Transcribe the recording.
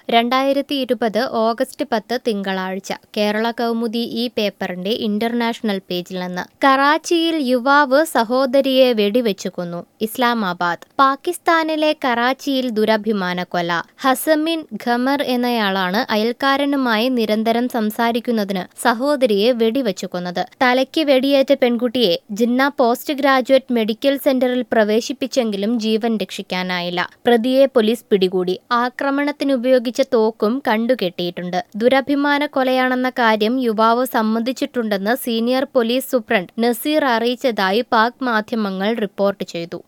രണ്ടായിരത്തി ഇരുപത് ഓഗസ്റ്റ് പത്ത് തിങ്കളാഴ്ച കേരള കൗമുദി ഈ പേപ്പറിന്റെ ഇന്റർനാഷണൽ പേജിൽ നിന്ന് കറാച്ചിയിൽ യുവാവ് സഹോദരിയെ വെടിവെച്ചു കൊന്നു ഇസ്ലാമാബാദ് പാകിസ്ഥാനിലെ കറാച്ചിയിൽ ദുരഭിമാന കൊല ഹസമിൻ ഖമർ എന്നയാളാണ് അയൽക്കാരനുമായി നിരന്തരം സംസാരിക്കുന്നതിന് സഹോദരിയെ വെടിവെച്ചു കൊന്നത് തലയ്ക്ക് വെടിയേറ്റ പെൺകുട്ടിയെ ജിന്ന പോസ്റ്റ് ഗ്രാജുവേറ്റ് മെഡിക്കൽ സെന്ററിൽ പ്രവേശിപ്പിച്ചെങ്കിലും ജീവൻ രക്ഷിക്കാനായില്ല പ്രതിയെ പോലീസ് പിടികൂടി ആക്രമണത്തിനുപയോഗിച്ച തോക്കും കണ്ടുകെട്ടിയിട്ടുണ്ട് ദുരഭിമാന കൊലയാണെന്ന കാര്യം യുവാവ് സമ്മതിച്ചിട്ടുണ്ടെന്ന് സീനിയർ പോലീസ് സൂപ്രണ്ട് നസീർ അറിയിച്ചതായി പാക് മാധ്യമങ്ങൾ റിപ്പോർട്ട് ചെയ്തു